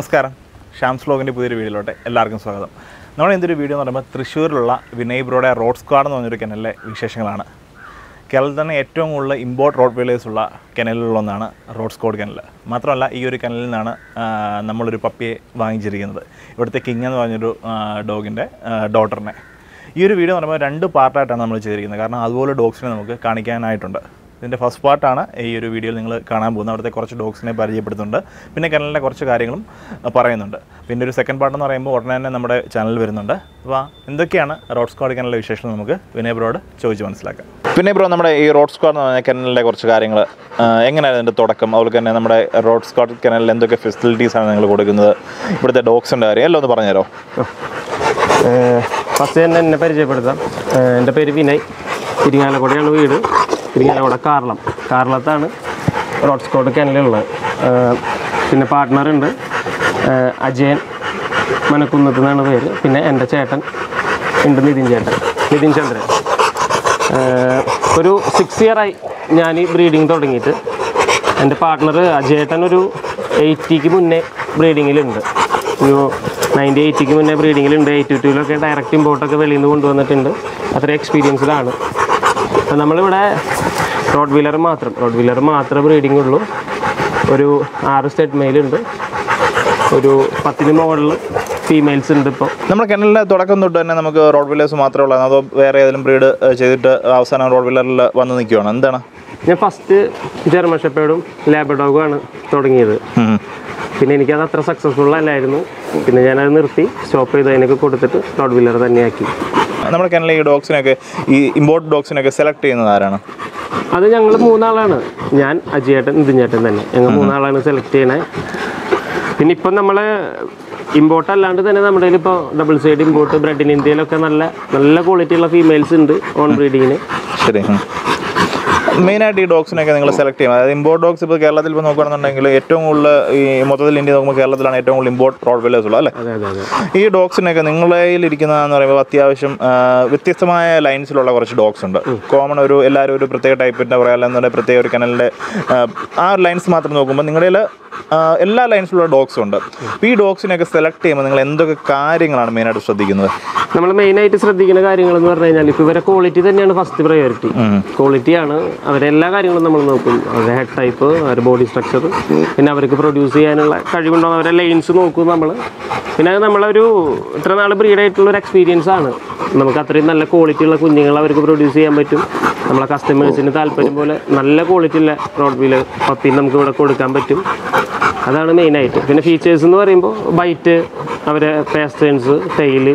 നമസ്കാരം ഷാംസ് വ്ലോഗിൻ്റെ പുതിയൊരു വീഡിയോയിലോട്ട് എല്ലാവർക്കും സ്വാഗതം നമ്മൾ എന്തൊരു വീഡിയോ എന്ന് പറയുമ്പോൾ തൃശ്ശൂരിലുള്ള വിനയ് ബ്രോയുടെ റോഡ് സ്ക്വാഡ് എന്ന് പറഞ്ഞൊരു കെനലിലെ വിശേഷങ്ങളാണ് കേരളത്തിൽ തന്നെ ഏറ്റവും കൂടുതൽ ഇമ്പോർട്ട് റോഡ് വേലേഴ്സ് ഉള്ള കെനലിലൊന്നാണ് റോഡ് സ്ക്വാഡ് കെനൽ മാത്രമല്ല ഈ ഒരു കെനലിൽ നിന്നാണ് ആ, നമ്മളൊരു പപ്പിയെ വാങ്ങിച്ചിരിക്കുന്നത് ഇവിടുത്തെ കിങ് എന്ന് പറഞ്ഞൊരു ഡോഗിൻ്റെ ഡോട്ടറിനെ ഈ ഒരു വീഡിയോ എന്ന് പറയുമ്പോൾ രണ്ട് പാർട്ടായിട്ടാണ് നമ്മൾ ചെയ്തിരിക്കുന്നത് കാരണം അതുപോലെ ഡോഗ്സിനെ നമുക്ക് കാണിക്കാനായിട്ടുണ്ട് ഇതിൻ്റെ ഫസ്റ്റ് പാർട്ടാണ് ഈ ഒരു വീഡിയോയിൽ നിങ്ങൾ കാണാൻ പോകുന്നത് അവിടുത്തെ കുറച്ച് ഡോഗ്സിനെ പരിചയപ്പെടുത്തുന്നുണ്ട് പിന്നെ കനലിൻ്റെ കുറച്ച് കാര്യങ്ങളും അഹ്, പറയുന്നുണ്ട് പിന്നെ ഒരു സെക്കൻഡ് പാർട്ട് എന്ന് പറയുമ്പോൾ ഉടനെ തന്നെ നമ്മുടെ ചാനൽ വരുന്നുണ്ട് അപ്പോൾ എന്തൊക്കെയാണ് റോഡ് സ്ക്വാഡ് കനലിലെ വിശേഷം നമുക്ക് വിനയ് ബ്രോയോട് ചോദിച്ച് മനസ്സിലാക്കാം പിന്നെ ബ്രോ നമ്മുടെ ഈ റോഡ് സ്ക്വാഡ് എന്ന് പറഞ്ഞ കനലിലെ കുറച്ച് കാര്യങ്ങൾ എങ്ങനെയാണ് അതിൻ്റെ തുടക്കം അതുപോലെ തന്നെ നമ്മുടെ റോഡ് സ്ക്വാഡ് കനലിൽ എന്തൊക്കെ ഫെസിലിറ്റീസാണ് നിങ്ങൾ കൊടുക്കുന്നത് ഇവിടുത്തെ ഡോഗ്സിൻ്റെ കാര്യം എല്ലാം ഒന്ന് പറഞ്ഞുതരോ ഫസ്റ്റ് തന്നെ എന്നെ പരിചയപ്പെടുത്താം ഏഹ് എൻ്റെ പേര് വിനയ് ഇരിങ്ങാലക്കുടയാണ് വീട് ഇരിങ്ങാലക്കുട കാർളം കാർളത്താണ് റോഡ് സ്കോട്ട് കനലുള്ളത് ഏഹ് പിന്നെ പാർട്ട്ണറുണ്ട് ഏഹ് അജയൻ മനക്കുന്നത്ത് എന്നാണ് പേര് പിന്നെ എൻ്റെ ചേട്ടൻ ഉണ്ട് നിതിൻ ചേട്ടൻ നിതിൻ ചന്ദ്രൻ ഏഹ് ഒരു സിക്സ് ഇയർ ആയി ഞാൻ ഈ ബ്രീഡിങ് തുടങ്ങിയിട്ട് എൻ്റെ പാർട്ട്ണർ അജയേട്ടൻ ഒരു എയ്റ്റിക്ക് മുന്നേ ബ്രീഡിങ്ങിലുണ്ട് ഒരു നയൻറ്റി എയ്റ്റിക്ക് മുന്നേ ബ്രീഡിങ്ങിലുണ്ട് എയ്റ്റി ടൂലൊക്കെ ഡയറക്റ്റ് ഇമ്പോർട്ടൊക്കെ വെളിയിൽ നിന്ന് കൊണ്ടുവന്നിട്ടുണ്ട് അത്ര എക്സ്പീരിയൻസ്ഡാണ് അപ്പം നമ്മളിവിടെ റോഡ് വീലർ മാത്രം റോഡ് വീലർ മാത്രമേ ബ്രീഡിംഗ് ഉള്ളൂ ഒരു ആറ് സ്റ്റെഡ് മെയിലുണ്ട് ഒരു പത്തിന് മുകളിൽ ഫീമെയിൽസ് ഉണ്ട് ഇപ്പോൾ നമ്മുടെ കെനലിൻ്റെ തുടക്കം തൊട്ട് തന്നെ നമുക്ക് റോഡ് വില്ലേഴ്സ് മാത്രമേ ഉള്ളൂ അതോ വേറെ ഏതെങ്കിലും ബ്രീഡ് ചെയ്തിട്ട് അവസാനം റോഡ് വില്ലറിൽ വന്ന് നിൽക്കുവാണ് എന്താണ് ഞാൻ ഫസ്റ്റ് ജർമ്മൻ ഷെപ്പേഡും ലാബഡോഗുമാണ് തുടങ്ങിയത് ഉം. പിന്നെ എനിക്കത് അത്ര സക്സസ്ഫുൾ അല്ലായിരുന്നു പിന്നെ ഞാനത് നിർത്തി സ്റ്റോപ്പ് ചെയ്ത് അതിനൊക്കെ കൊടുത്തിട്ട് റോഡ് വീലർ തന്നെയാക്കി നമ്മുടെ കെനലിൽ ഈ ഡോഗ്സിനൊക്കെ ഈ ഇമ്പോർട്ട് ഡോഗ്സിനൊക്കെ സെലക്ട് ചെയ്യുന്നത് ആരാണ് അത് ഞങ്ങൾ മൂന്നാളാണ് ഞാൻ അജിയേട്ടൻ നിതിഞ്ചേട്ടൻ തന്നെ ഞങ്ങൾ മൂന്നാളാണ് സെലക്ട് ചെയ്യണേ പിന്നെ ഇപ്പം നമ്മൾ ഇമ്പോർട്ട് അല്ലാണ്ട് തന്നെ നമ്മുടെ ഇപ്പോൾ double side import bred in ഇന്ത്യയിലൊക്കെ നല്ല നല്ല ക്വാളിറ്റി ഉള്ള ഫീമെയിൽസ് ഉണ്ട് ഓൺ ബ്രീഡിങ്ങിന് ശരി മെയിനായിട്ട് ഈ ഡോഗ്സിനൊക്കെ നിങ്ങൾ സെലക്ട് ചെയ്യും അതായത് ഇമ്പോർട്ട് ഡോഗ്സ് ഇപ്പോൾ കേരളത്തിൽ ഇപ്പോൾ നോക്കുകയാണെന്നുണ്ടെങ്കിൽ ഏറ്റവും കൂടുതൽ ഈ മൊത്തത്തിൽ ഇന്ത്യ നോക്കുമ്പോൾ കേരളത്തിലാണ് ഏറ്റവും കൂടുതൽ ഇമ്പോർട്ട് റോഡ് വില്ലേഴ്സ് ഉള്ളത് അല്ലേ അതെ അതെ അതെ ഈ ഡോഗ്സിനൊക്കെ നിങ്ങളുടെ ഇരിക്കുന്നതെന്ന് പറയുമ്പോൾ അത്യാവശ്യം ആ, വ്യത്യസ്തമായ ലൈൻസിലുള്ള കുറച്ച് ഡോഗ്സ് ഉണ്ട് കോമൺ ഒരു എല്ലാവരും ഒരു പ്രത്യേക ടൈപ്പിൻ്റെ പറയാൻ എന്നുണ്ടെങ്കിൽ പ്രത്യേക ഒരു കനലിൻ്റെ ആ ലൈൻസ് മാത്രം നോക്കുമ്പോൾ നിങ്ങളുടെ എല്ലാ ലൈൻസിലുള്ള ഡോഗ്സും ഉണ്ട് അപ്പോൾ ഈ ഡോഗ്സിനെയൊക്കെ സെലക്ട് ചെയ്യുമ്പോൾ നിങ്ങൾ എന്തൊക്കെ കാര്യങ്ങളാണ് മെയിനായിട്ട് ശ്രദ്ധിക്കുന്നത് നമ്മൾ മെയിനായിട്ട് ശ്രദ്ധിക്കുന്ന കാര്യങ്ങൾ എന്ന് പറഞ്ഞു കഴിഞ്ഞാൽ ഇപ്പോൾ ഇവരെ ക്വാളിറ്റി തന്നെയാണ് ഫസ്റ്റ് പ്രയോറിറ്റി ക്വാളിറ്റിയാണ് അവരെ എല്ലാ കാര്യങ്ങളും നമ്മൾ നോക്കും അവരുടെ ഹെഡ് ടൈപ്പ് അവരുടെ ബോഡി സ്ട്രക്ചർ പിന്നെ അവർക്ക് പ്രൊഡ്യൂസ് ചെയ്യാനുള്ള കഴിവുണ്ടോ അവരെ ലൈൻസ് നോക്കും നമ്മൾ പിന്നെ അത് നമ്മളൊരു ഇത്ര നാൾ ബ്രീഡ് ആയിട്ടുള്ള ഒരു എക്സ്പീരിയൻസ് ആണ് നമുക്ക് അത്രയും നല്ല ക്വാളിറ്റി ഉള്ള കുഞ്ഞുങ്ങൾ അവർക്ക് പ്രൊഡ്യൂസ് ചെയ്യാൻ പറ്റും നമ്മളെ കസ്റ്റമേഴ്സിന് താല്പര്യം പോലെ നല്ല ക്വാളിറ്റി ഉള്ള റോഡ് വീല് പപ്പി നമുക്ക് ഇവിടെ കൊടുക്കാൻ പറ്റും അതാണ് മെയിനായിട്ട് പിന്നെ ഫീച്ചേഴ്സ് എന്ന് പറയുമ്പോൾ ബൈറ്റ് അവരെ പേസ്റ്റേൺസ് ടൈല്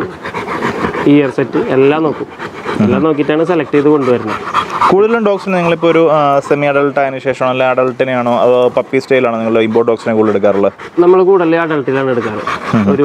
ഇയർ സെറ്റ് എല്ലാം നോക്കും എല്ലാം നോക്കിയിട്ടാണ് സെലക്ട് ചെയ്ത് കൊണ്ടുവരുന്നത് കൂടുതലും ഡോഗ്സിന് നിങ്ങളിപ്പോൾ ഒരു സെമി അഡൾട്ട് ആയതിനു ശേഷം അല്ലെ അഡൾട്ടിനെയാണോ അതോ പപ്പി സ്റ്റൈലാണോ നിങ്ങൾ ഇമ്പോർട്ട് ഡോഗ്സിനെ കൂടുതൽ എടുക്കാറുള്ളത് നമ്മൾ കൂടുതൽ അഡൾട്ടിലാണ് എടുക്കാറ് ഒരു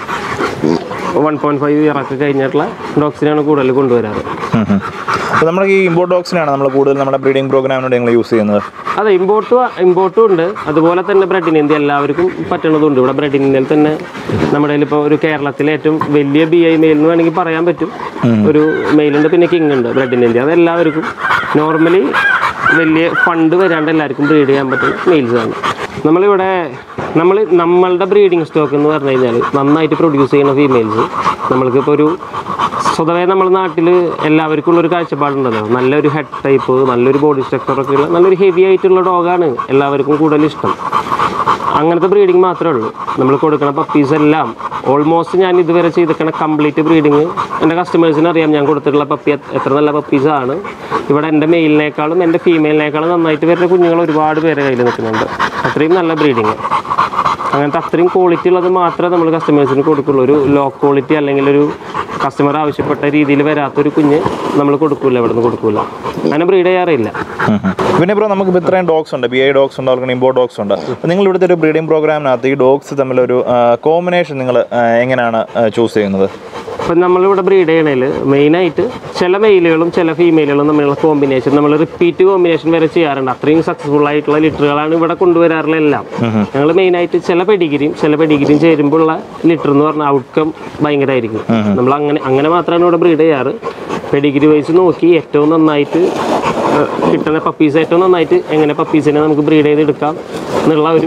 വൺ പോയിന്റ് ഫൈവ് ഇയർ ഒക്കെ കഴിഞ്ഞിട്ടുള്ള ഡോഗ്സിനാണ് കൂടുതൽ കൊണ്ടുവരാറ് അപ്പോൾ നമ്മുടെ ഈ ഇമ്പോർട്ട് ഡോഗ്സിനാണ് നമ്മൾ കൂടുതൽ നമ്മുടെ ബ്രീഡിംഗ് പ്രോഗ്രാമിനോട് നിങ്ങൾ യൂസ് ചെയ്യുന്നത് അതെ ഇമ്പോർട്ട് ഇമ്പോർട്ടും ഉണ്ട് അതുപോലെ തന്നെ ബ്രെഡ് ഇൻ ഇന്ത്യ എല്ലാവർക്കും പറ്റണതുണ്ട് ഇവിടെ ബ്രെഡ് ഇൻ ഇന്ത്യയിൽ തന്നെ നമ്മുടെ ഇപ്പോൾ ഒരു കേരളത്തിലെ ഏറ്റവും വലിയ ബി ഐ മെയിൽ എന്ന് വേണമെങ്കിൽ പറയാൻ പറ്റും ഒരു മെയിലുണ്ട് പിന്നെ കിങ് ഉണ്ട് ബ്രെഡ് ഇൻ ഇന്ത്യ അത് എല്ലാവർക്കും നോർമലി വലിയ ഫണ്ട് വരാണ്ട് എല്ലാവർക്കും ബ്രീഡ് ചെയ്യാൻ പറ്റും മെയിൽസ് ആണ് നമ്മളിവിടെ നമ്മൾ നമ്മളുടെ ബ്രീഡിംഗ് സ്റ്റോക്ക് എന്ന് പറഞ്ഞു കഴിഞ്ഞാൽ നന്നായിട്ട് പ്രൊഡ്യൂസ് ചെയ്യുന്ന ഫീമെയിൽസ് നമ്മൾക്കിപ്പോൾ ഒരു സ്വതവേ നമ്മുടെ നാട്ടിൽ എല്ലാവർക്കും ഉള്ളൊരു കാഴ്ചപ്പാടുണ്ടല്ലോ നല്ലൊരു ഹെഡ് ടൈപ്പ് നല്ലൊരു ബോഡി സ്ട്രക്ചറൊക്കെ ഉള്ള നല്ലൊരു ഹെവി ആയിട്ടുള്ള ഡോഗാണ് എല്ലാവർക്കും കൂടുതൽ ഇഷ്ടം അങ്ങനത്തെ ബ്രീഡിങ് മാത്രമേ ഉള്ളൂ നമ്മൾ കൊടുക്കുന്ന പപ്പീസ് എല്ലാം ഓൾമോസ്റ്റ് ഞാൻ ഇതുവരെ ചെയ്തിരിക്കുന്ന കംപ്ലീറ്റ് ബ്രീഡിങ് എൻ്റെ കസ്റ്റമേഴ്സിന് അറിയാം ഞാൻ കൊടുത്തിട്ടുള്ള പപ്പി എത്ര- എത്ര നല്ല പപ്പീസാണ് ഇവിടെ എൻ്റെ മെയിലിനേക്കാളും എൻ്റെ ഫീമെയിലിനേക്കാളും നന്നായിട്ട് വരുന്ന കുഞ്ഞുങ്ങൾ ഒരുപാട് പേരെ കയ്യിൽ നിൽക്കുന്നുണ്ട് അത്രയും നല്ല ബ്രീഡിങ് അങ്ങനത്തെ അത്രയും ക്വാളിറ്റി ഉള്ളത് മാത്രമേ നമ്മൾ കസ്റ്റമേഴ്സിന് കൊടുക്കുള്ളൂ ഒരു ലോ ക്വാളിറ്റി അല്ലെങ്കിൽ ഒരു കസ്റ്റമർ ആവശ്യപ്പെട്ട രീതിയിൽ വരാത്തൊരു കുഞ്ഞ് നമ്മൾ കൊടുക്കൂല ഇവിടെ നിന്ന് കൊടുക്കൂല അങ്ങനെ ബ്രീഡ് ചെയ്യാറില്ല പിന്നെ ഇപ്പോൾ നമുക്ക് ഇപ്പോൾ ഇത്രയും ഡോഗ്സ് ഉണ്ട് ബി ഐ ഡോഗ്സ് ഉണ്ട് അവർക്ക് ഇമ്പോർട്ട് ഡോഗ്സ് ഉണ്ട് അപ്പോൾ നിങ്ങൾ ഇവിടുത്തെ ഒരു ബ്രീഡിംഗ് പ്രോഗ്രാമിനകത്ത് ഈ ഡോഗ്സ് തമ്മിലൊരു കോമ്പിനേഷൻ നിങ്ങൾ എങ്ങനെയാണ് ചൂസ് ചെയ്യുന്നത് ഇപ്പം നമ്മളിവിടെ ബ്രീഡ് ചെയ്യണേൽ മെയിനായിട്ട് ചില മെയിലുകളും ചില ഫീമെയിലുകളും തമ്മിലുള്ള കോമ്പിനേഷൻ നമ്മൾ റിപ്പീറ്റ് കോമ്പിനേഷൻ വരെ ചെയ്യാറുണ്ട് അത്രയും സക്സസ്ഫുൾ ആയിട്ടുള്ള ലിറ്ററുകളാണ് ഇവിടെ കൊണ്ടുവരാറുള്ള എല്ലാം ഞങ്ങൾ മെയിനായിട്ട് ചില പെഡിഗിരിയും ചില പെഡിഗിരിയും ചേരുമ്പോഴുള്ള ലിറ്റർ എന്ന് പറഞ്ഞാൽ ഔട്ട്കം ഭയങ്കരമായിരിക്കും നമ്മൾ അങ്ങനെ അങ്ങനെ മാത്രമാണ് ഇവിടെ ബ്രീഡ് ചെയ്യാറ് പെഡിഗിരി വൈസ് നോക്കി ഏറ്റവും നന്നായിട്ട് ഏഹ്, കിട്ടുന്ന പപ്പീസ് ഏറ്റവും നന്നായിട്ട് എങ്ങനെ പപ്പീസിനെ നമുക്ക് ബ്രീഡ് ചെയ്തെടുക്കാം എന്നുള്ള ഒരു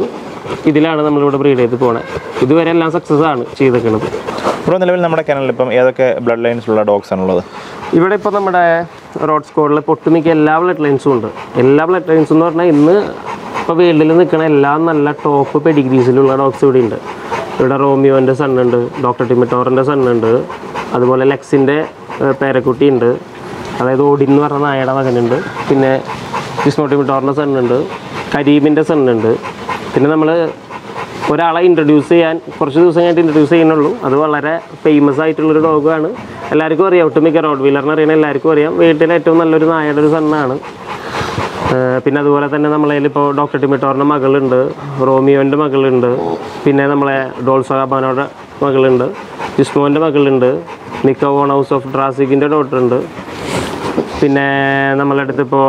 ഇതിലാണ് നമ്മളിവിടെ ബ്രീഡ് ചെയ്ത് പോണത് ഇതുവരെ എല്ലാം സക്സസ് ആണ് ചെയ്തേക്കുന്നത് ബ്രോ നിലവിൽ നമ്മുടെ കനലിൽ ഇപ്പം ഏതൊക്കെ ബ്ലഡ് ലൈൻസിലുള്ള ഡോഗ്സ് ആണുള്ളത് ഇവിടെ ഇപ്പോൾ നമ്മുടെ റോഡ് സ്കോഡിൽ ഒട്ടുമിക്ക എല്ലാ ബ്ലഡ് ലൈൻസും ഉണ്ട് എല്ലാ ബ്ലഡ് ലൈൻസും എന്ന് പറഞ്ഞാൽ ഇന്ന് ഇപ്പോൾ വേൾഡിൽ നിൽക്കുന്ന എല്ലാ നല്ല ടോപ്പ് പെഡിഗ്രീസിലുള്ള ഡോഗ്സ് ഇവിടെ ഉണ്ട് ഇവിടെ റോമിയോൻ്റെ സൺ ഉണ്ട് ഡോക്ടർ ടിമിറ്റോറിൻ്റെ സൺ ഉണ്ട് അതുപോലെ ലെക്സിൻ്റെ പേരക്കുട്ടി ഉണ്ട് അതായത് ഓഡിൻ എന്ന് പറഞ്ഞ നായയുടെ മകനുണ്ട് പിന്നെ വിഷ്ണു ടിമിറ്റോറിൻ്റെ സൺ ഉണ്ട് കരീമിൻ്റെ സൺ ഉണ്ട് പിന്നെ നമ്മൾ ഒരാളെ ഇൻട്രൊഡ്യൂസ് ചെയ്യാൻ കുറച്ച് ദിവസം കഴിഞ്ഞിട്ട് ഇൻട്രൊഡ്യൂസ് ചെയ്യുന്നുള്ളൂ അത് വളരെ ഫേമസ് ആയിട്ടുള്ളൊരു ഡോഗാണ് എല്ലാവർക്കും അറിയാം ഒട്ടുമിക്ക റോഡ് വീലറിന് അറിയണ എല്ലാവർക്കും അറിയാം വീട്ടിലെ ഏറ്റവും നല്ലൊരു നായയുടെ ഒരു സണ്ണാണ് പിന്നെ അതുപോലെ തന്നെ നമ്മളതിൽ ഇപ്പോൾ ഡോക്ടർ ടിമിറ്റോറിൻ്റെ മകളുണ്ട് റോമിയോൻ്റെ മകളുണ്ട് പിന്നെ നമ്മളെ ഡോൾസോ അബാനോയുടെ മകളുണ്ട് ജിസ്മോൻ്റെ മകളുണ്ട് നിക്കോ ഓൺ ഹൗസ് ഓഫ് ഡ്രാസിക്കിൻ്റെ ഡോട്ടർ ഉണ്ട് പിന്നെ നമ്മളെ അടുത്ത് ഇപ്പോൾ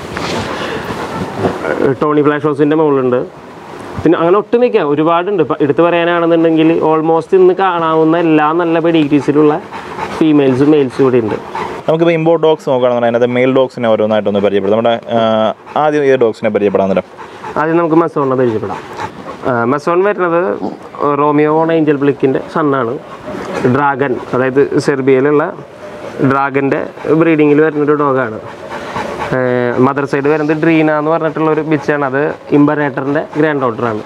ടോണി ഫ്ലാഷ് ഹൗസിൻ്റെ മുകളിലുണ്ട് പിന്നെ അങ്ങനെ ഒട്ടുമിക്ക ഒരുപാടുണ്ട് ഇപ്പം എടുത്തു പറയാനാണെന്നുണ്ടെങ്കിൽ ഓൾമോസ്റ്റ് ഇന്ന് കാണാവുന്ന എല്ലാ നല്ല പെഡിഗ്രീസിലുള്ള ഫീമെയിൽസും മെയിൽസും ഇവിടെ ഉണ്ട് നമുക്കിപ്പോൾ ഇമ്പോർട്ട് ഡോഗ്സ് നോക്കുകയാണെന്നുണ്ടെങ്കിൽ അതിനകത്ത് മെയിൽ ഡോഗ്സിനെ ഓരോന്നായിട്ടൊന്ന് പരിചയപ്പെടും നമ്മുടെ ആ, ആദ്യം ഈ ഡോഗ്സിനെ പരിചയപ്പെടാൻ നേരം ആദ്യം നമുക്ക് മെസോണിനെ പരിചയപ്പെടാം ആ, മെസോൺ വരുന്നത് റോമിയോ ഓൺ ഏഞ്ചൽ ബ്ലിക്കിൻ്റെ സണ്ണാണ് ഡ്രാഗൻ അതായത് സെർബിയയിലുള്ള ഡ്രാഗൻ്റെ ബ്രീഡിങ്ങിൽ വരുന്നൊരു ഡോഗാണ് മദർ സൈഡ് വരുന്നത് ഡ്രീന എന്ന് പറഞ്ഞിട്ടുള്ള ഒരു ബിച്ചാണ് അത് ഇമ്പറേറ്ററിൻ്റെ ഗ്രാൻഡ് ഡോട്ടറാണ്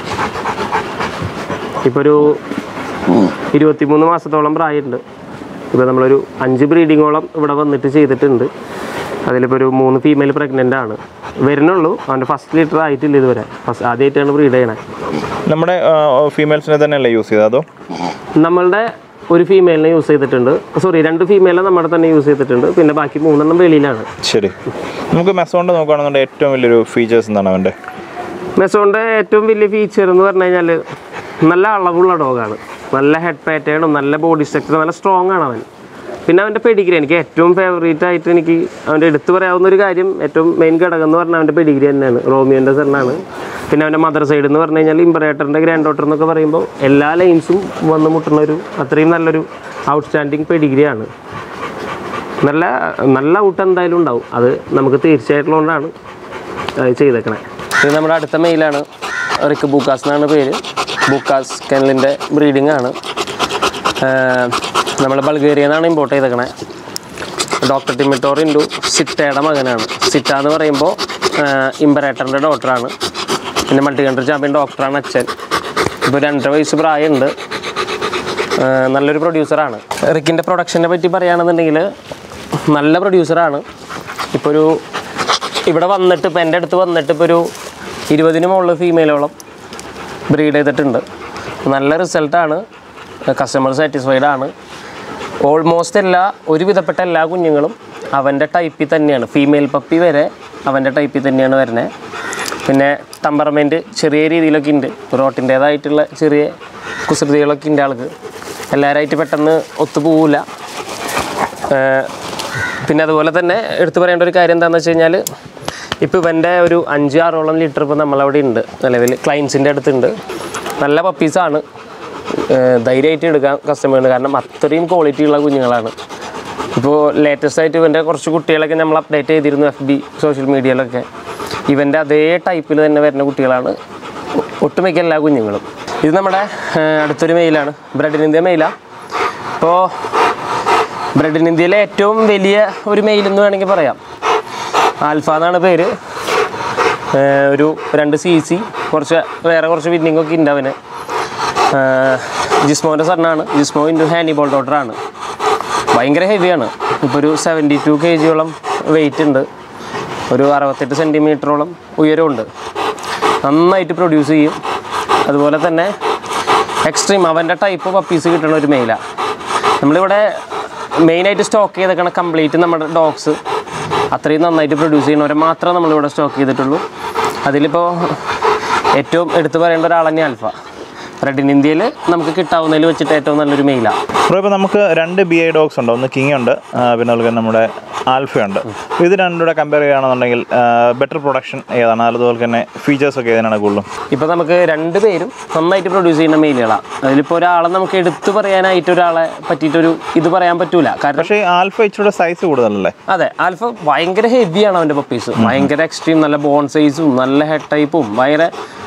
ഇപ്പോൾ ഒരു ഇരുപത്തിമൂന്ന് മാസത്തോളം പ്രായമുണ്ട് ഇപ്പോൾ നമ്മളൊരു അഞ്ച് ബ്രീഡിങ്ങോളം ഇവിടെ വന്നിട്ട് ചെയ്തിട്ടുണ്ട് അതിലിപ്പോൾ ഒരു മൂന്ന് ഫീമെയിൽ പ്രഗ്നൻ്റ് ആണ് വരുന്നുള്ളൂ അവൻ്റെ ഫസ്റ്റ് ലിറ്റർ ആയിട്ടില്ല ഇതുവരെ ഫസ്റ്റ് ആദ്യമായിട്ടാണ് ബ്രീഡ് ചെയ്യണേ നമ്മുടെ ഫീമെയിൽസിനെ തന്നെയല്ലേ യൂസ് ചെയ്തത് അതോ നമ്മളുടെ ഒരു ഫീമെയിലിനെ യൂസ് ചെയ്തിട്ടുണ്ട് സോറി രണ്ട് ഫീമെയിലെ നമ്മുടെ തന്നെ യൂസ് ചെയ്തിട്ടുണ്ട് പിന്നെ ബാക്കി മൂന്നെണ്ണം വെളിയിലാണ് ശരി നമുക്ക് മെസ്സോണ്ട് നോക്കുകയാണെന്നുണ്ടെങ്കിൽ ഏറ്റവും വലിയൊരു ഫീച്ചേഴ്സ് എന്താണ് അവൻ്റെ മെസോണിൻ്റെ ഏറ്റവും വലിയ ഫീച്ചർ എന്ന് പറഞ്ഞു കഴിഞ്ഞാൽ നല്ല അളവുള്ള ഡോഗാണ് നല്ല ഹെഡ് പാറ്റേണും നല്ല ബോഡി സ്ട്രക്ചർ നല്ല സ്ട്രോങ് ആണ് അവൻ പിന്നെ അവൻ്റെ പെഡിഗ്രി എനിക്ക് ഏറ്റവും ഫേവറേറ്റ് ആയിട്ട് എനിക്ക് അവൻ്റെ എടുത്തു പറയാവുന്ന ഒരു കാര്യം ഏറ്റവും മെയിൻ ഘടകം എന്ന് പറഞ്ഞാൽ അവൻ്റെ പെഡിഗ്രി തന്നെയാണ് റോമിയോൻ്റെ സെണ്ണാണ് പിന്നെ അവൻ്റെ മദർ സൈഡ് എന്ന് പറഞ്ഞു കഴിഞ്ഞാൽ ഇമ്പറേറ്ററിൻ്റെ ഗ്രാൻഡ് ഡോട്ടർ എന്നൊക്കെ പറയുമ്പോൾ എല്ലാ ലൈൻസും വന്ന് മുട്ടുന്ന ഒരു അത്രയും നല്ലൊരു ഔട്ട്സ്റ്റാൻഡിങ് പെഡിഗ്രിയാണ് നല്ല നല്ല ഔട്ട് എന്തായാലും ഉണ്ടാവും അത് നമുക്ക് തീർച്ചയായിട്ടുള്ളതുകൊണ്ടാണ് അത് ചെയ്തേക്കണേ ഇത് നമ്മുടെ അടുത്ത മെയിലാണ് റിക്ക് ബൂക്കാസ് എന്നാണ് പേര് ബൂക്കാസ് കെനലിൻ്റെ ബ്രീഡിംഗ് ആണ് നമ്മൾ ബൾഗേറിയ എന്നാണ് ഇമ്പോർട്ട് ചെയ്തേക്കണേ ഡോക്ടർ ടിമിറ്റോർ ഇൻഡു സിറ്റയുടെ മകനാണ് സിറ്റ എന്ന് പറയുമ്പോൾ ഇമ്പറേറ്ററിൻ്റെ ഡോക്ടറാണ് പിന്നെ മൾട്ടി കൺട്രി ചാമ്പ്യൻ ഡോക്ടറാണ് അച്ഛൻ ഇപ്പോൾ രണ്ടര വയസ്സ് പ്രായമുണ്ട് ആ, നല്ലൊരു പ്രൊഡ്യൂസറാണ് റിക്കിൻ്റെ പ്രൊഡക്ഷനെ പറ്റി പറയുകയാണെന്നുണ്ടെങ്കിൽ നല്ല പ്രൊഡ്യൂസറാണ് ഇപ്പോൾ ഒരു ഇവിടെ വന്നിട്ട് ഇപ്പോൾ എൻ്റെ അടുത്ത് വന്നിട്ട് ഇപ്പോൾ ഒരു ഇരുപതിന് മുകളിൽ ഫീമെയിലോളം ബ്രീഡ് ചെയ്തിട്ടുണ്ട് നല്ല റിസൾട്ടാണ് കസ്റ്റമർ സാറ്റിസ്ഫൈഡ് ആണ് ഓൾമോസ്റ്റ് എല്ലാ ഒരുവിധപ്പെട്ട എല്ലാ കുഞ്ഞുങ്ങളും അവൻ്റെ ടൈപ്പിൽ തന്നെയാണ് ഫീമെയിൽ പപ്പി വരെ അവൻ്റെ ടൈപ്പിൽ തന്നെയാണ് വരുന്നത് പിന്നെ ടമ്പർമെൻറ്റ് ചെറിയ രീതിയിലൊക്കെ ഉണ്ട് റോട്ടിൻ്റേതായിട്ടുള്ള ചെറിയ കുസൃതികളൊക്കെ ഉണ്ട് ആൾക്ക് എല്ലാവരായിട്ട് പെട്ടെന്ന് ഒത്തുപോകില്ല പിന്നെ അതുപോലെ തന്നെ എടുത്തു പറയേണ്ട ഒരു കാര്യം എന്താണെന്ന് വെച്ച് കഴിഞ്ഞാൽ ഇപ്പോൾ ഇവൻ്റെ ഒരു അഞ്ച് ആറോളം ലിറ്റർ ഇപ്പോൾ നമ്മളവിടെ ഉണ്ട് നിലവിൽ ക്ലയൻസിൻ്റെ അടുത്തുണ്ട് നല്ല പപ്പീസാണ് ധൈര്യമായിട്ട് എടുക്കാം കസ്റ്റമറിന് കാരണം അത്രയും ക്വാളിറ്റി ഉള്ള കുഞ്ഞുങ്ങളാണ് ഇപ്പോൾ ലേറ്റസ്റ്റ് ആയിട്ട് ഇവൻ്റെ കുറച്ച് കുട്ടികളൊക്കെ നമ്മൾ അപ്ഡേറ്റ് ചെയ്തിരുന്നു എഫ് ബി സോഷ്യൽ മീഡിയയിലൊക്കെ ഇവൻ്റെ അതേ ടൈപ്പിൽ തന്നെ വരുന്ന കുട്ടികളാണ് ഒ- ഒട്ടുമിക്ക എല്ലാ കുഞ്ഞുങ്ങളും ഇത് നമ്മുടെ ആ, അടുത്തൊരു മെയിലാണ് ബ്രെഡിൻ ഇന്ത്യ മെയിലാണ് ഇപ്പോൾ ബ്രെഡിൻ ഇന്ത്യയിലെ ഏറ്റവും വലിയ ഒരു മെയിൽ എന്ന് വേണമെങ്കിൽ പറയാം ആൽഫ എന്നാണ് പേര് ഏഹ് ഒരു രണ്ട് സി സി കുറച്ച് വേറെ കുറച്ച് വിന്നിങ് ഒക്കെ ഉണ്ട് അവന് ഏഹ് ജിസ്മോൻ്റെ സണ്ണാണ് ജിസ്മോ ഇൻറ്റു ഹാനിബോൾ ഡോട്ടറാണ് ഭയങ്കര ഹെവിയാണ് ഇപ്പോൾ ഒരു സെവൻറ്റി ടു കെ ജിയോളം വെയിറ്റ് ഉണ്ട് ഒരു അറുപത്തെട്ട് സെൻറ്റിമീറ്ററോളം ഉയരമുണ്ട് നന്നായിട്ട് പ്രൊഡ്യൂസ് ചെയ്യും അതുപോലെ തന്നെ എക്സ്ട്രീം അവൻ്റെ ടൈപ്പ് പപ്പീസ് കിട്ടുന്ന ഒരു മെയിലാണ് നമ്മളിവിടെ മെയിനായിട്ട് സ്റ്റോക്ക് ചെയ്തേക്കണ കംപ്ലീറ്റ് നമ്മുടെ ഡോഗ്സ് അത്രയും നന്നായിട്ട് പ്രൊഡ്യൂസ് ചെയ്യുന്നവരെ മാത്രമേ നമ്മളിവിടെ സ്റ്റോക്ക് ചെയ്തിട്ടുള്ളൂ അതിലിപ്പോൾ ഏറ്റവും എടുത്തു പറയേണ്ട ഒരാൾ തന്നെ ആൽഫ റെഡ് ഇൻ ഇന്ത്യയിൽ നമുക്ക് കിട്ടാവുന്നതിൽ വെച്ചിട്ട് ഏറ്റവും നല്ലൊരു മെയിലാണ് ബ്രോ ഇപ്പോൾ നമുക്ക് രണ്ട് ബി ഐ ഡോഗ്സ് ഉണ്ട് ഒന്ന് കിങ് ഉണ്ട് ആ, പിന്നെ അതുപോലെ തന്നെ നമ്മുടെ ആൽഫയുണ്ട് ഇത് രണ്ടും കൂടെ കമ്പയർ ചെയ്യുകയാണെന്നുണ്ടെങ്കിൽ ബെറ്റർ പ്രൊഡക്ഷൻ ഏതാണ് അതുപോലെ തന്നെ ഫീച്ചേഴ്സ് ഒക്കെ ഏതാണ് കൂടുതലും ഇപ്പോൾ നമുക്ക് രണ്ട് പേരും നന്നായിട്ട് പ്രൊഡ്യൂസ് ചെയ്യുന്ന മെയിലുകളാണ് അതിലിപ്പോൾ ഒരാളെ നമുക്ക് എടുത്തു പറയാനായിട്ട് ഒരാളെ പറ്റിയിട്ടൊരു ഇത് പറയാൻ പറ്റൂല കാരണം പക്ഷേ ഈ ആൽഫ ഇച്ചിരി സൈസ് കൂടുതലല്ലേ അതെ ആൽഫ ഭയങ്കര ഹെവിയാണ് അവൻ്റെ പപ്പീസ് ഭയങ്കര എക്സ്ട്രീം നല്ല ബോൺ സൈസും നല്ല ഹെഡ് ടൈപ്പും ഭയങ്കര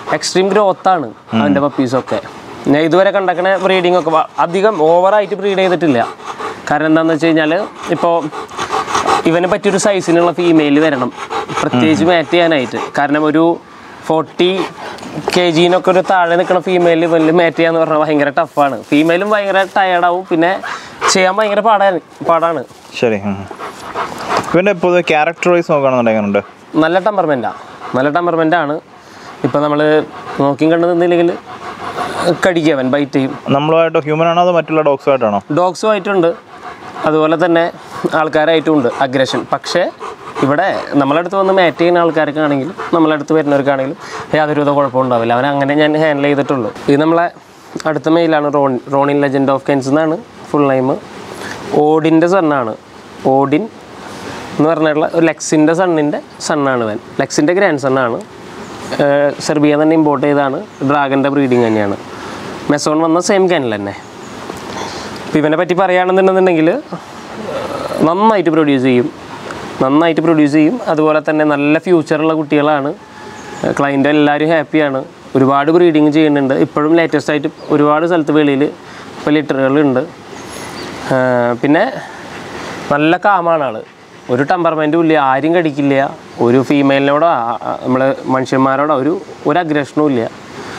എക്സ്ട്രീം ഗ്രോത്ത് ആണ് അവൻ്റെ പപ്പീസൊക്കെ ഞാൻ ഇതുവരെ കണ്ടക്കണ ബ്രീഡിംഗ് ഒക്കെ വ- അധികം ഓവറായിട്ട് ബ്രീഡ് ചെയ്തിട്ടില്ല കാരണം എന്താണെന്ന് വെച്ച് കഴിഞ്ഞാൽ ഇപ്പോൾ ഇവനെ പറ്റിയൊരു സൈസിനുള്ള ഫീമെയിൽ വരണം പ്രത്യേകിച്ച് മാറ്റ് ചെയ്യാനായിട്ട് കാരണം ഒരു ഫോർട്ടി കെ ജിനൊക്കെ ഒരു താഴെ നിൽക്കുന്ന ഫീമെയിൽ ഇവനിൽ മാറ്റ് ചെയ്യാന്ന് പറഞ്ഞാൽ ഭയങ്കര ടഫാണ് ഫീമെയിലും ഭയങ്കര ടയർഡാവും പിന്നെ ചെയ്യാൻ ഭയങ്കര പാടാണ് പാടാണ് ശരി ഉം. ഇവൻ്റെ പൊതുവെ ക്യാരക്ടർ വൈസ് നോക്കുകയാണെന്നുണ്ടെങ്കിൽ എങ്ങനെയുണ്ട് നല്ല ടെമ്പർമെൻറ്റാണ് നല്ല ടെമ്പർമെൻ്റാണ് ഇപ്പം നമ്മൾ നോക്കി കണ്ടു നിന്നില്ലെങ്കിൽ കടിക്കുക അവൻ ബൈറ്റ് ചെയ്യും നമ്മളുമായിട്ട് ഹ്യൂമൻ ആണോ അതോ മറ്റുള്ള ഡോഗ്സുമായിട്ടാണോ ഡോഗ്സുമായിട്ടുണ്ട് അതുപോലെ തന്നെ ആൾക്കാരായിട്ടും ഉണ്ട് അഗ്രഷൻ പക്ഷേ ഇവിടെ നമ്മളടുത്ത് വന്ന് മാറ്റ് ചെയ്യുന്ന ആൾക്കാർക്കാണെങ്കിലും നമ്മളടുത്ത് വരുന്നവർക്കാണെങ്കിലും യാതൊരു വിധ കുഴപ്പവും ഉണ്ടാവില്ല അവൻ അങ്ങനെ ഞാൻ ഹാൻഡിൽ ചെയ്തിട്ടുള്ളൂ ഇത് നമ്മളെ അടുത്ത മെയിലാണ് Ron Ronin legend of Kens എന്നാണ് ഫുൾ നെയിം ഓഡിൻ്റെ സണ്ണാണ് ഓഡിൻ എന്ന് പറഞ്ഞിട്ടുള്ള ഒരു ലെക്സിൻ്റെ സണ്ണിൻ്റെ സണ്ണാണ് ഇവൻ ലെക്സിൻ്റെ ഗ്രാൻഡ് സണ്ണാണ് സെർബിയ തന്നെ ഇമ്പോർട്ട് ചെയ്താണ് ഡ്രാഗൻ്റെ ബ്രീഡിങ് തന്നെയാണ് മെസോൺ വന്ന സെയിം കാനിൽ തന്നെ ഇപ്പം ഇവനെ പറ്റി പറയുകയാണെന്നുണ്ടെന്നുണ്ടെങ്കിൽ നന്നായിട്ട് പ്രൊഡ്യൂസ് ചെയ്യും നന്നായിട്ട് പ്രൊഡ്യൂസ് ചെയ്യും അതുപോലെ തന്നെ നല്ല ഫ്യൂച്ചറുള്ള കുട്ടികളാണ് ക്ലയൻ്റ് എല്ലാവരും ഹാപ്പിയാണ് ഒരുപാട് ബ്രീഡിങ് ചെയ്യുന്നുണ്ട് ഇപ്പോഴും ലേറ്റസ്റ്റ് ആയിട്ട് ഒരുപാട് സ്ഥലത്ത് വെളിയിൽ ഇപ്പോൾ ലിറ്ററുകളുണ്ട് പിന്നെ നല്ല കാമാണ് ആൾ ഒരു ടെമ്പർമെൻറ്റും ഇല്ല ആരും കടിക്കില്ല ഒരു ഫീമെയിലിനോടോ നമ്മൾ മനുഷ്യന്മാരോടോ ഒരു ഒരു അഗ്രഷനും ഇല്ല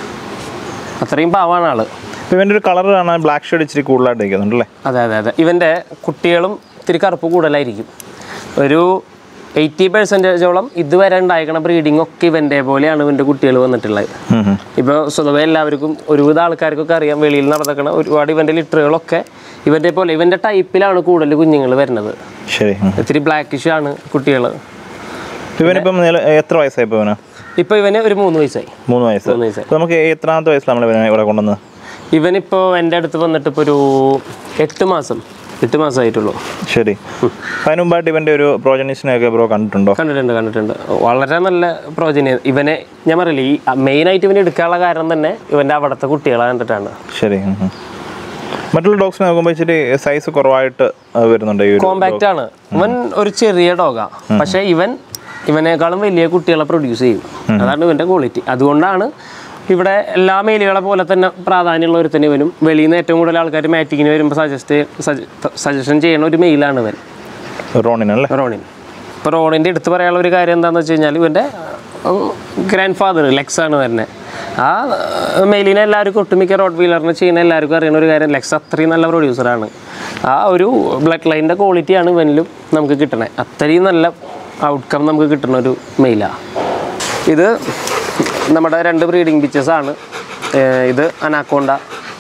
അത്രയും പാവാണ് ആൾ ഇപ്പം ഇവൻ്റെ ഒരു കളർ കാണാൻ ബ്ലാക്ക് ഷെയ്ഡ് ഇച്ചിരി കൂടുതലായിട്ട് നിൽക്കുന്നുണ്ട് അല്ലേ അതെ അതെ അതെ ഇവൻ്റെ കുട്ടികളും ഇത്തിരി കറുപ്പ് കൂടുതലായിരിക്കും ഒരു എയ്റ്റി പെർസെൻറ്റേജോളം ഇതുവരെ ഉണ്ടായിരിക്കണ ബ്രീഡിംഗ് ഒക്കെ ഇവൻ്റെ പോലെയാണ് ഇവൻ്റെ കുട്ടികൾ വന്നിട്ടുള്ളത് ഉം ഉം. ഇപ്പോൾ സ്വതവേ എല്ലാവർക്കും ഒരുവിധ ആൾക്കാർക്കൊക്കെ അറിയാം വെളിയിൽ നടന്നിക്കണ ഒരുപാട് ഇവൻ്റെ ലിറ്ററുകളൊക്കെ ഇവൻ്റെ പോലെ ഇവൻ്റെ ടൈപ്പിലാണ് കൂടുതൽ കുഞ്ഞുങ്ങൾ വരുന്നത് ശരി ഉം. ഇത്തിരി ബ്ലാക്കിഷ് ആണ് കുട്ടികൾ ഇവനിപ്പം നില- എത്ര വയസ്സായി ഇപ്പോൾ ഇവന് ഇപ്പോൾ ഇവന് ഒരു മൂന്ന് വയസ്സായി മൂന്ന് വയസ്സ് മൂന്ന് വയസ്സായി അപ്പോൾ നമുക്ക് എത്രാമത്തെ വയസ്സിൽ നമ്മൾ ഇവനെ ഇവിടെ കൊണ്ടുവന്നത് ഇവനിപ്പോൾ എൻ്റെ അടുത്ത് വന്നിട്ട് ഇപ്പോൾ ഒരു എട്ട് മാസം എട്ട് മാസമായിട്ടുള്ളൂ ശരി അതിന് മുമ്പായിട്ട് ഇവൻ്റെ ഒരു പ്രോജനീസിനെയൊക്കെ ബ്രോ കണ്ടിട്ടുണ്ടോ കണ്ടിട്ടുണ്ട് കണ്ടിട്ടുണ്ട് വളരെ നല്ല പ്രോജനി ഇവനെ ഞാൻ പറയില്ല ഈ മെയിനായിട്ട് ഇവനെ എടുക്കാനുള്ള കാരണം തന്നെ ഇവൻ്റെ അവിടുത്തെ കുട്ടികളെ കണ്ടിട്ടാണ് ശരി ഉം ഉം. മറ്റുള്ള ഡോഗ്സിനെ നോക്കുമ്പോൾ ഇച്ചിരി സൈസ് കുറവായിട്ട് ആ, വരുന്നുണ്ട് ഈ ഒരു കോമ്പാക്റ്റ് ആണ് ഇവൻ ഒരു ചെറിയ ഡോഗാ പക്ഷേ ഇവൻ ഇവനേക്കാളും വലിയ കുട്ടികളെ പ്രൊഡ്യൂസ് ചെയ്യും അതാണ് ഇവൻ്റെ ക്വാളിറ്റി അതുകൊണ്ടാണ് ഇവിടെ എല്ലാ മെയിലുകളെ പോലെ തന്നെ പ്രാധാന്യമുള്ള ഒരുത്തന്നെ ഇവനും വെളിയിൽ നിന്ന് ഏറ്റവും കൂടുതൽ ആൾക്കാർ മാറ്റിങ്ങിന് വരുമ്പോൾ സജസ്റ്റ് സജഷൻ ചെയ്യുന്ന ഒരു മെയിലാണ് ഇവൻ റോണിനല്ലേ റോണിൻ ഇപ്പോൾ റോണിൻ്റെ എടുത്ത് പറയാനുള്ള ഒരു കാര്യം എന്താണെന്ന് വെച്ച് കഴിഞ്ഞാൽ ഇവൻ്റെ ഗ്രാൻഡ് ഫാദർ ലെക്സ് ആണ് തന്നെ ആ മെയിലിനെ എല്ലാവർക്കും ഒട്ടുമിക്ക റോഡ് വീലറിനെ ചെയ്യുന്ന എല്ലാവർക്കും അറിയുന്ന ഒരു കാര്യം ലെക്സ് അത്രയും നല്ല പ്രൊഡ്യൂസറാണ് ആ ഒരു ബ്ലഡ് ലൈനിൻ്റെ ക്വാളിറ്റിയാണ് ഇവനിലും നമുക്ക് കിട്ടണത് അത്രയും നല്ല ഔട്ട്കം നമുക്ക് കിട്ടുന്ന ഒരു മെയിലാണ് ഇത് നമ്മുടെ രണ്ട് ബ്രീഡിംഗ് പിക്ചേഴ്സാണ് ഇത് അനാക്കോണ്ട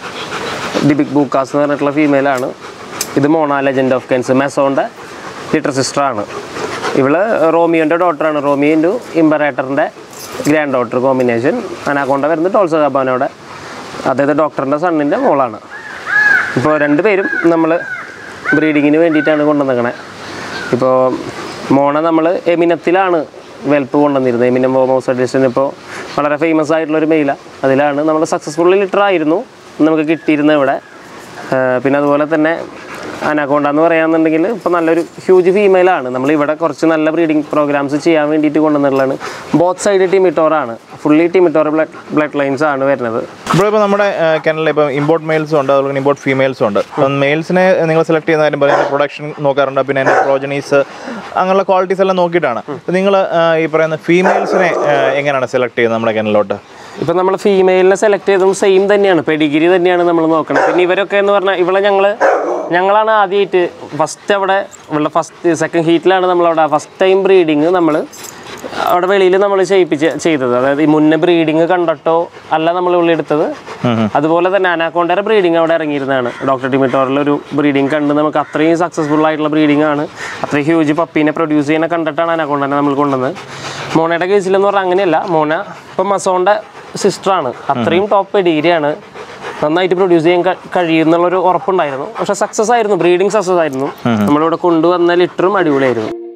ദി ബിഗ് ബൂക്കാസ് എന്ന് പറഞ്ഞിട്ടുള്ള ഫീമെയിലാണ് ഇത് മോണ ലെജൻഡ് ഓഫ് കെൻസ് മെസോൻ്റെ ലിറ്റർ സിസ്റ്ററാണ് ഇവള് റോമിയോൻ്റെ ഡോട്ടറാണ് റോമിയോ ഇമ്പറേറ്ററിൻ്റെ ഗ്രാൻഡ് ഡോട്ടർ കോമ്പിനേഷൻ അനാക്കോണ്ട വരുന്നത് ടോൾസ കബാനോടെ അതായത് ഡോക്ടറിൻ്റെ സണ്ണിൻ്റെ മോളാണ് ഇപ്പോൾ രണ്ട് പേരും നമ്മൾ ബ്രീഡിങ്ങിന് വേണ്ടിയിട്ടാണ് കൊണ്ടുവന്നേക്കണേ ഇപ്പോൾ മോണ നമ്മൾ എമിനത്തിലാണ് വെൽപ്പ് കൊണ്ടുവന്നിരുന്നത് എമിനം വോമോസ് എഡിഷൻ ഇപ്പോൾ വളരെ ഫേമസ് ആയിട്ടുള്ളൊരു മെയില അതിലാണ് നമ്മൾ സക്സസ്ഫുള്ളി ലിറ്റർ ആയിരുന്നു നമുക്ക് കിട്ടിയിരുന്നത് ഇവിടെ ആ, പിന്നെ അതുപോലെ തന്നെ അനാക്കോണ്ട എന്ന് പറയാന്നുണ്ടെങ്കിൽ ഇപ്പോൾ നല്ലൊരു ഹ്യൂജ് ഫീമെയിലാണ് നമ്മൾ ഇവിടെ കുറച്ച് നല്ല ബ്രീഡിംഗ് പ്രോഗ്രാംസ് ചെയ്യാൻ വേണ്ടിയിട്ട് കൊണ്ടുവന്നിട്ടുള്ളതാണ് ബോത്ത് സൈഡ് ടിമിറ്റോറാണ് ഫുള്ളി ടിമിറ്റോർ ബ്ലഡ് ബ്ലഡ് ലൈൻസ് ആണ് വരുന്നത് ഇവിടെ ഇപ്പോൾ നമ്മുടെ കനലിൽ ഇപ്പം ഇമ്പോർട്ട് മെയിൽസും ഉണ്ട് അതുപോലെ ഇമ്പോർട്ട് ഫീമെയിൽസും ഉണ്ട് അപ്പം മെയിൽസിനെ നിങ്ങൾ സെലക്ട് ചെയ്യുന്ന കാര്യം പറയുന്നത് പ്രൊഡക്ഷൻ നോക്കാറുണ്ട് പിന്നെ അതിൻ്റെ പ്രോജനീസ് അങ്ങനെയുള്ള ക്വാളിറ്റീസ് എല്ലാം നോക്കിയിട്ടാണ് നിങ്ങൾ ഈ പറയുന്ന ഫീമെയിൽസിനെ എങ്ങനെയാണ് സെലക്ട് ചെയ്യുന്നത് നമ്മുടെ കനലിലോട്ട് ഇപ്പം നമ്മൾ ഫീമെയിലിനെ സെലക്ട് ചെയ്തതും സെയിം തന്നെയാണ് പെഡിഗിരി തന്നെയാണ് നമ്മൾ നോക്കണം പിന്നെ ഇവരൊക്കെ എന്ന് പറഞ്ഞാൽ ഇവളെ ഞങ്ങൾ ഞങ്ങളാണ് ആദ്യമായിട്ട് ഫസ്റ്റ് അവിടെ ഇവളുടെ ഫസ്റ്റ് സെക്കൻഡ് ഹീറ്റിലാണ് നമ്മളവിടെ ഫസ്റ്റ് ടൈം ബ്രീഡിങ് നമ്മൾ അവിടെ വെളിയിൽ നമ്മൾ ചെയ്യിപ്പിച്ച് ചെയ്തത് അതായത് ഈ മുന്നേ ബ്രീഡിങ് കണ്ടിട്ടോ അല്ല നമ്മൾ ഉള്ളി എടുത്തത് അതുപോലെ തന്നെ അനാക്കോണ്ടയുടെ ബ്രീഡിങ് അവിടെ ഇറങ്ങിയിരുന്നതാണ് ഡോക്ടർ ടിമിറ്റോറിൽ ഒരു ബ്രീഡിങ് കണ്ട് നമുക്ക് അത്രയും സക്സസ്ഫുൾ ആയിട്ടുള്ള ബ്രീഡിംഗ് ആണ് അത്രയും ഹ്യൂജ് പപ്പീനെ പ്രൊഡ്യൂസ് ചെയ്യുന്ന കണ്ടിട്ടാണ് അനാക്കോണ്ടനെ നമ്മൾ കൊണ്ടുവന്നത് മോണയുടെ കേസിലെന്ന് പറഞ്ഞാൽ അങ്ങനെയല്ല മോണ ഇപ്പം മസോണ്ട സിസ്റ്ററാണ് അത്രയും ടോപ്പ് ഡിഗ്രിയാണ് നന്നായിട്ട് പ്രൊഡ്യൂസ് ചെയ്യാൻ ക- കഴിയുന്നുള്ളൊരു ഉറപ്പുണ്ടായിരുന്നു പക്ഷെ സക്സസ് ആയിരുന്നു ബ്രീഡിങ് സക്സസ് ആയിരുന്നു നമ്മളിവിടെ കൊണ്ടുവന്ന ലിറ്ററും അടിപൊളിയായിരുന്നു